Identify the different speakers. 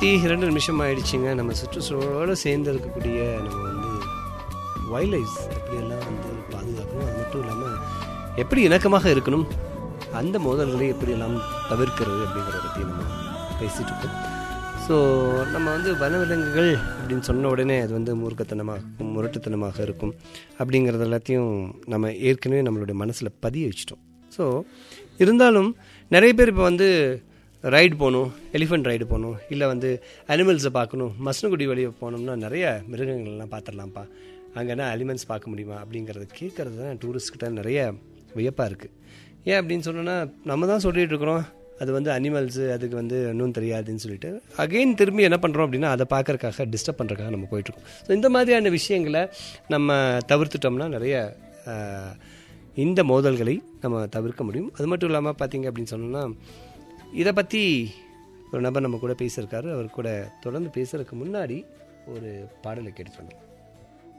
Speaker 1: இருபத்தி இரண்டு நிமிஷம் ஆயிடுச்சுங்க நம்ம சுற்றுச்சூழலோடு சேர்ந்து இருக்கக்கூடிய நம்ம வந்து வைல்ட் லைஃப் எப்படியெல்லாம் வந்து பாதுகாக்கணும் அது மட்டும் இல்லாமல் எப்படி இணக்கமாக இருக்கணும் அந்த மோதல்களை எப்படியெல்லாம் தவிர்க்கிறது அப்படிங்கிறத பற்றி நம்ம பேசிகிட்டு இருக்கோம் ஸோ நம்ம வந்து வனவிலங்குகள் அப்படின்னு சொன்ன உடனே அது வந்து மூர்க்கத்தனமாக இருக்கும் முரட்டுத்தனமாக இருக்கும் அப்படிங்கிறது எல்லாத்தையும் நம்ம ஏற்கனவே நம்மளுடைய மனசில் பதிய வச்சிட்டோம் ஸோ இருந்தாலும் நிறைய பேர் இப்போ வந்து ரைடு போகணும் எலிஃபெண்ட் ரைடு போகணும் இல்லை வந்து அனிமல்ஸை பார்க்கணும் மசனகுடி வழியை போனோம்னா நிறைய மிருகங்கள்லாம் பார்த்துடலாம்ப்பா அங்கன்னா அனிமல்ஸ் பார்க்க முடியுமா அப்படிங்கிறத கேட்குறது தான் டூரிஸ்ட்கிட்ட நிறைய வியப்பாக இருக்குது ஏன் அப்படின்னு சொன்னோன்னா நம்ம தான் சொல்லிட்டு இருக்கிறோம் அது வந்து அனிமல்ஸு அதுக்கு வந்து இன்னும் தெரியாதுன்னு சொல்லிட்டு அகெயின் திரும்பி என்ன பண்ணுறோம் அப்படின்னா அதை பார்க்கறக்காக டிஸ்டர்ப் பண்ணுறக்காக நம்ம போயிட்டுருக்கோம் ஸோ இந்த மாதிரியான விஷயங்களை நம்ம தவிர்த்துட்டோம்னா நிறைய ஆஹ், இந்த மோதல்களை நம்ம தவிர்க்க முடியும் அது மட்டும் இல்லாமல் பார்த்தீங்க அப்படின்னு சொன்னோன்னா இதை பற்றி ஒரு நபர் நம்ம கூட பேசியிருக்காரு அவர் கூட தொடர்ந்து பேசுறதுக்கு முன்னாடி ஒரு பாடலை கேட்டு சொன்னோம்